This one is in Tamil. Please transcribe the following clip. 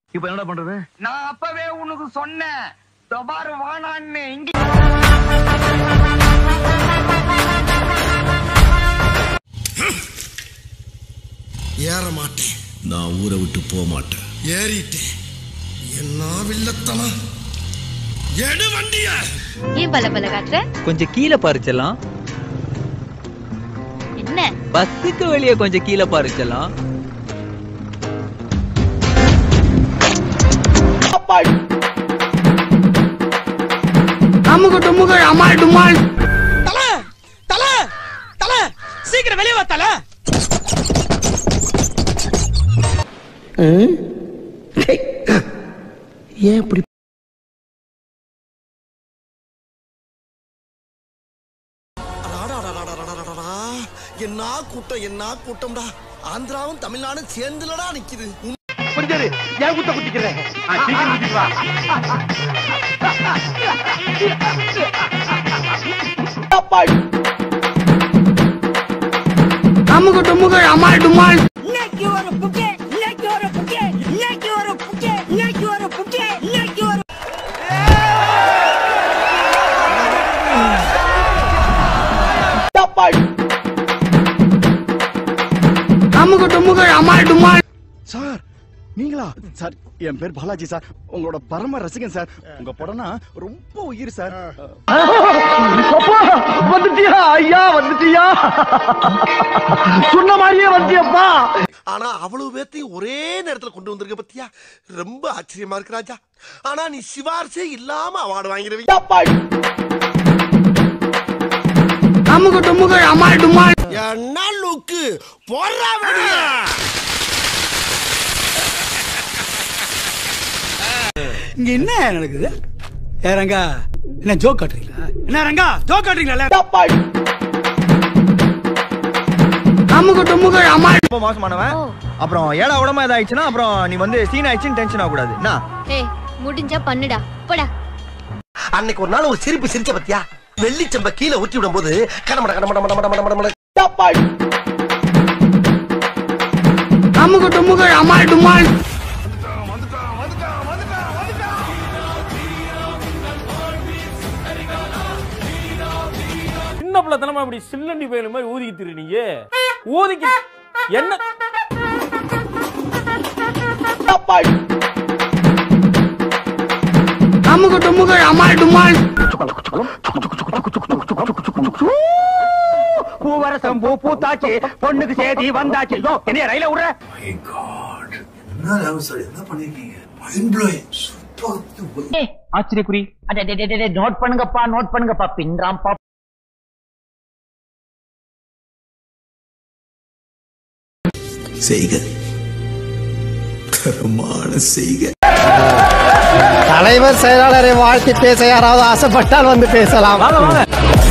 இப்ப என்னடா பண்றது நான் அப்பவே உனக்கு சொன்னேன் பாரு வானான்னு இங்க ஏற மாட்டேன் நான் ஊரை விட்டு போக மாட்டேன் ஏறிட்டேன் என்ன வில்லத்தனம் எடு வண்டிய ஏன் பல பல காட்டுற கொஞ்சம் கீழே பறிச்சலாம் என்ன பஸ்ஸுக்கு வெளியே கொஞ்சம் கீழே பறிச்சலாம் அமுக டுமுக அமால் டுமால் தல தல தல சீக்கிரம் வெளியே வா தல ஏன் இப்படி அடாடாடாடாடாடாடாடா. என்ன கூட்டம் என்ன கூட்டம்டா ஆந்திராவும் தமிழ்நாடும் சேர்ந்துலடா நிக்குது உன் ஏன் குத்த குத்திக்கிறேன் அமுக டுமுக அமால் டுமால் இன்னைக்கு ஒரு புக்கே இன்னைக்கு ஒரு புக்கே இன்னைக்கு ஒரு புக்கே இன்னைக்கு ஒரு புக்கே இன்னைக்கு ஒரு அமுக டுமுக அமால் டுமால் சார் நீங்களா சார் என் பேர் பாலாஜி சார் உங்களோட பரம ரசிகன் சார் உங்க படம்னா ரொம்ப உயிர் சார் வந்துட்டியா ஐயா வந்துட்டியா சொன்ன மாதிரியே வந்தியப்பா ஆனா அவ்வளவு பேர்த்தையும் ஒரே நேரத்துல கொண்டு வந்திருக்க பத்தியா ரொம்ப ஆச்சரியமா இருக்கு ராஜா ஆனா நீ சிவார்சே இல்லாம அவார்டு வாங்கிடுவீங்க அமுக டுமுக அமால் டுமால் என்ன லுக்கு போடுறா வெளிய இங்க என்ன நடக்குது ஏ ரங்கா என்ன ஜோக் காட்டுறீங்களா என்ன ரங்கா ஜோக் காட்டுறீங்களா அமுக டுமுக அமால் ரொம்ப மோசமானவன் அப்புறம் ஏடா உடம்பா இதாயிடுச்சுன்னா அப்புறம் நீ வந்து சீன் ஆயிடுச்சுன்னு டென்ஷன் ஆகக்கூடாது என்ன ஏய் முடிஞ்சா பண்ணுடா போடா அன்னைக்கு ஒரு நாள் ஒரு சிரிப்பு சிரிச்ச பத்தியா வெள்ளிச்சம்ப கீழே ஊற்றி விடும் போது கடமட கடமட மட மட மட மட அமுக டுமுக அமால் டுமால் சின்ன பிள்ளைத்தனமா இப்படி சில்லண்டி பயல மாதிரி ஊதிக்கிட்டு இருக்கீங்க ஊதிக்கு என்ன அமுக டுமுக அமால் டுமால் பூவரசம் பூ பூத்தாச்சு பொண்ணுக்கு சேதி வந்தாச்சு யோ என்ன ரயில விடுற ஆச்சரியக்குறி நோட் பண்ணுங்கப்பா நோட் பண்ணுங்கப்பா பின்றாம்பா செய்க தரமான செய்க தலைவர் செயலாளரை வாழ்த்தி பேச யாராவது ஆசைப்பட்டால் வந்து பேசலாம்